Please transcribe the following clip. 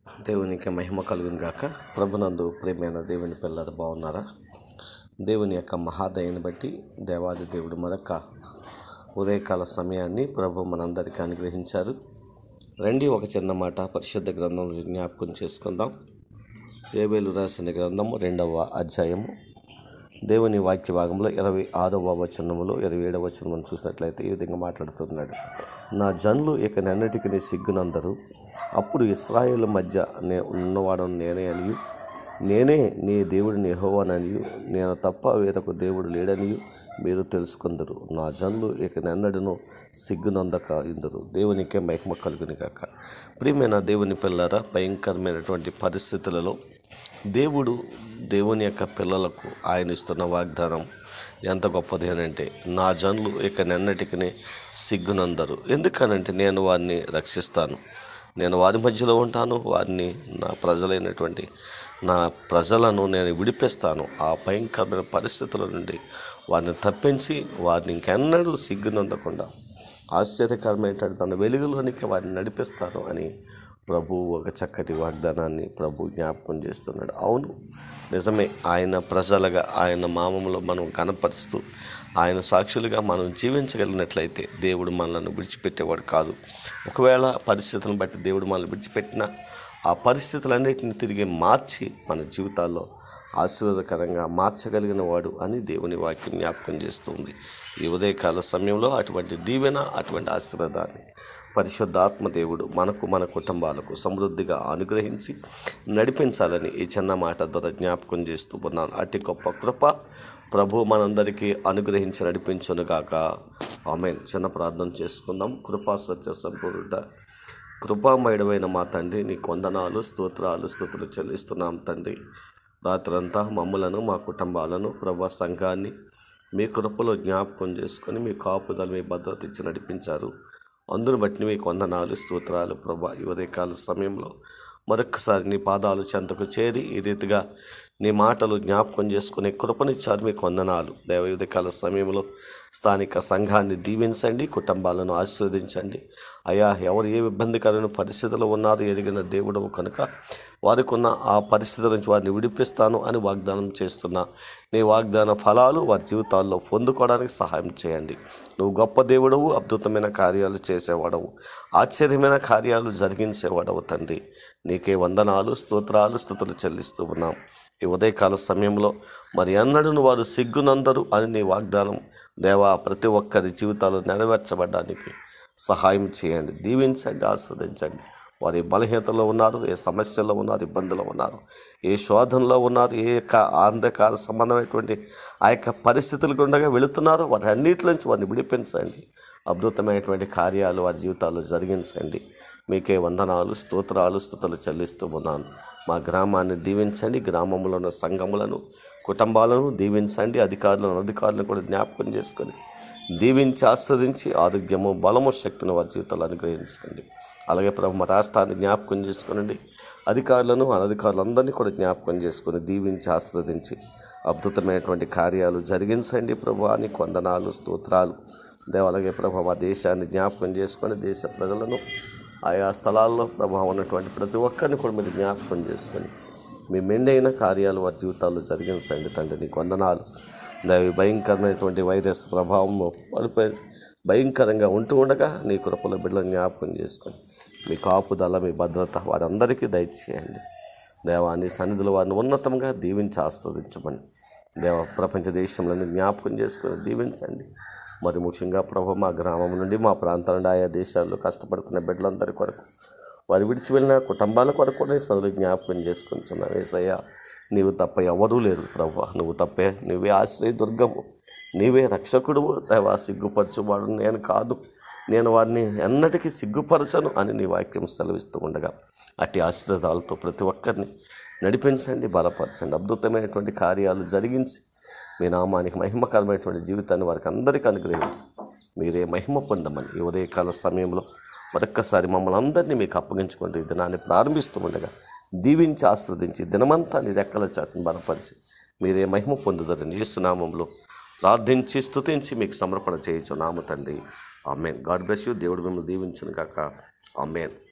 దేవునికి మహిమ కలుగును గాక ప్రభునందు ప్రేమైన దేవుని పిల్లలు బాగున్నారా దేవుని యొక్క మహాదయని బట్టి దేవాది దేవుడు మరొక ఉదయకాల సమయాన్ని ప్రభు మనందరికీ అనుగ్రహించారు రండి ఒక చిన్న మాట పరిశుద్ధ గ్రంథంలో జ్ఞాపకం చేసుకుందాం ఏబేలు రాసిన గ్రంథము రెండవ అధ్యాయము దేవుని వాక్య భాగంలో ఇరవై ఆరవ వచనములో ఇరవై ఏడవ వచనం చూసినట్లయితే ఈ విధంగా మాట్లాడుతున్నాడు నా జనులు ఇక నెన్నటికి నీ సిగ్గునందరు అప్పుడు ఇస్రాయేల్ మధ్య నే ఉన్నవాడను నేనే అనియు నేనే నీ దేవుడిని యెహోవాననియు నేను తప్ప వేరొక దేవుడు లేడనియు మీరు తెలుసుకుందరు నా జనులు ఇక నెన్నడను సిగ్గునందక ఇందరు దేవునికే మహిమ కలుగుని కాక ప్రియమైన దేవుని పిల్లరా భయంకరమైనటువంటి పరిస్థితులలో దేవుడు దేవుని యొక్క పిల్లలకు ఆయన ఇస్తున్న వాగ్దానం ఎంత గొప్పది అని అంటే నా జనులు ఇక నెన్నటికి సిగ్గునందరు ఎందుకనంటే నేను వారిని రక్షిస్తాను నేను వారి మధ్యలో ఉంటాను వారిని నా ప్రజలైనటువంటి నా ప్రజలను నేను విడిపిస్తాను ఆ భయంకరమైన పరిస్థితుల నుండి వారిని తప్పించి వారిని ఇంకెన్నడూ సిగ్గునందకుండా ఆశ్చర్యకరమైనటువంటి తన వెలుగులోనికి వారిని నడిపిస్తాను అని ప్రభు ఒక చక్కటి వాగ్దానాన్ని ప్రభు జ్ఞాపకం చేస్తున్నాడు అవును నిజమే ఆయన ప్రజలుగా ఆయన మామములో మనం కనపరుస్తూ ఆయన సాక్షులుగా మనం జీవించగలిగినట్లయితే దేవుడు మనల్ని విడిచిపెట్టేవాడు కాదు ఒకవేళ పరిస్థితులను బట్టి దేవుడు మనల్ని విడిచిపెట్టినా ఆ పరిస్థితులన్నిటిని తిరిగి మార్చి మన జీవితాల్లో ఆశీర్వాదకరంగా మార్చగలిగిన వాడు అని దేవుని వాక్యం జ్ఞాపకం చేస్తుంది ఈ ఉదయకాల సమయంలో అటువంటి దీవెన అటువంటి ఆశీర్వాదాన్ని పరిశుద్ధాత్మ దేవుడు మనకు మన కుటుంబాలకు సమృద్ధిగా అనుగ్రహించి నడిపించాలని ఈ చిన్న మాట ద్వారా జ్ఞాపకం చేస్తూ ఉన్నాను అతి గొప్ప కృప ప్రభు మనందరికీ అనుగ్రహించి నడిపించునుగాక ఆమెన్ చిన్న ప్రార్థన చేసుకుందాం కృపా సత్య సంపూర్ణ కృపామయుడమైన మా తండ్రి నీ కొందనాలు స్తోత్రాలు స్థుతులు చెల్లిస్తున్నాం తండ్రి రాత్రంతా మమ్మలను మా కుటుంబాలను ప్రభా సంఘాన్ని మీ కృపలో జ్ఞాపకం చేసుకొని మీ కాపుదల మీ భద్రత ఇచ్చి నడిపించారు అందును బట్టి మీ కొందనాలు స్తోత్రాలు ప్రభా ఈ ఉదయకాల సమయంలో మరొకసారి నీ పాదాలు చెంతకు చేరి ఈ రీతిగా నీ మాటలు జ్ఞాపకం చేసుకునే కృపనిచ్చారు మీ కొందనాలు దేవ ఉదయకాల సమయంలో స్థానిక సంఘాన్ని దీవించండి కుటుంబాలను ఆశీర్వదించండి అయా ఎవరు ఏ ఇబ్బందికరమైన పరిస్థితుల్లో ఉన్నారో ఎరిగిన దేవుడు కనుక వారికి ఉన్న ఆ పరిస్థితుల నుంచి వారిని విడిపిస్తాను అని వాగ్దానం చేస్తున్నా నీ వాగ్దాన ఫలాలు వారి జీవితాల్లో పొందుకోవడానికి సహాయం చేయండి నువ్వు గొప్ప దేవుడవు అద్భుతమైన కార్యాలు చేసేవాడవు ఆశ్చర్యమైన కార్యాలు జరిగించేవాడవు తండ్రి నీకే వందనాలు స్తోత్రాలు స్థుతులు చెల్లిస్తూ ఉన్నాం ఈ ఉదయకాల సమయంలో మరి అన్నడును వారు సిగ్గునందరు అని నీ వాగ్దానం దేవా ప్రతి ఒక్కరి జీవితాలు నెరవేర్చబడడానికి సహాయం చేయండి దీవించండి ఆస్వాదించండి వారి బలహీనతలో ఉన్నారు ఏ సమస్యల్లో ఉన్నారు ఇబ్బందులు ఉన్నారు ఏ శోధనలో ఉన్నారు ఏ యొక్క అంధకార సంబంధమైనటువంటి ఆ యొక్క పరిస్థితుల గుండగా వెళుతున్నారో వారి అన్నిటి నుంచి వారిని విడిపించండి అద్భుతమైనటువంటి కార్యాలు వారి జీవితాల్లో జరిగించండి మీకే వందనాలు స్తోత్రాలు స్థుతులు చెల్లిస్తూ ఉన్నాను మా గ్రామాన్ని దీవించండి గ్రామంలో ఉన్న సంఘములను కుటుంబాలను దీవించండి అధికారులను అధికారులను కూడా జ్ఞాపకం చేసుకొని దీవించి ఆస్వాదించి ఆరోగ్యము బలము శక్తిని వారి జీవితాలు అనుగ్రహించండి అలాగే ప్రభు మా రాష్ట్రాన్ని జ్ఞాపకం చేసుకునండి అధికారులను అనధికారులందరినీ కూడా జ్ఞాపకం చేసుకొని దీవించి ఆస్వాదించి అద్భుతమైనటువంటి కార్యాలు జరిగించండి ప్రభు అని కొందనాలు స్తోత్రాలు దేవ అలాగే ప్రభు మా దేశాన్ని జ్ఞాపకం చేసుకొని దేశ ప్రజలను ఆయా స్థలాల్లో ప్రభావం ఉన్నటువంటి ప్రతి ఒక్కరిని కూడా మీరు జ్ఞాపకం చేసుకొని మీ మెండైన కార్యాలు వారి జీవితాల్లో జరిగించండి తండ్రి నీకు వందనాలు దాని భయంకరమైనటువంటి వైరస్ ప్రభావం పడిపోయి భయంకరంగా ఉంటూ ఉండగా నీ కృపల బిడ్డలను జ్ఞాపకం చేసుకొని మీ కాపుదల మీ భద్రత వారందరికీ దయచేయండి దేవా నీ సన్నిధిలో వారిని ఉన్నతంగా దీవించి ఆస్వాదించమని దేవ ప్రపంచ దేశంలోని జ్ఞాపకం చేసుకొని దీవించండి మరి ముఖ్యంగా ప్రభు మా గ్రామం నుండి మా ప్రాంతాల నుండి ఆయా దేశాల్లో కష్టపడుతున్న బిడ్డలందరి కొరకు వారు విడిచి వెళ్ళిన కుటుంబాల కొరకు కూడా ఈ సదులు జ్ఞాపకం చేసుకుంటున్నాం ఏసయ్య నీవు తప్ప ఎవరూ లేరు ప్రభు నువ్వు తప్పే నువ్వే ఆశ్రయ దుర్గము నీవే రక్షకుడు దేవా సిగ్గుపరచువాడు నేను కాదు నేను వారిని ఎన్నటికీ సిగ్గుపరచను అని నీ వాక్యం సెలవిస్తూ ఉండగా అట్టి ఆశీర్వాదాలతో ప్రతి ఒక్కరిని నడిపించండి బలపరచండి అద్భుతమైనటువంటి కార్యాలు జరిగించి మీ నామానికి మహిమకరమైనటువంటి జీవితాన్ని వారికి అందరికీ అనుగ్రహించి మీరే మహిమ పొందమని ఈ ఉదయకాల సమయంలో మరొక్కసారి మమ్మల్ని అందరినీ మీకు అప్పగించుకుంటూ ఈ దినాన్ని ప్రారంభిస్తూ ఉండగా దీవించి ఆస్వాదించి దినమంతా నీ రెక్కల చాటును బలపరిచి మీరే మహిమ పొందుదరని యేసునామంలో ప్రార్థించి స్తుతించి మీకు సమర్పణ చేయొచ్చు నామ తండ్రి ఆమెన్ గాడ్ బ్లెస్ యూ దేవుడు మిమ్మల్ని దీవించును కాక ఆమెన్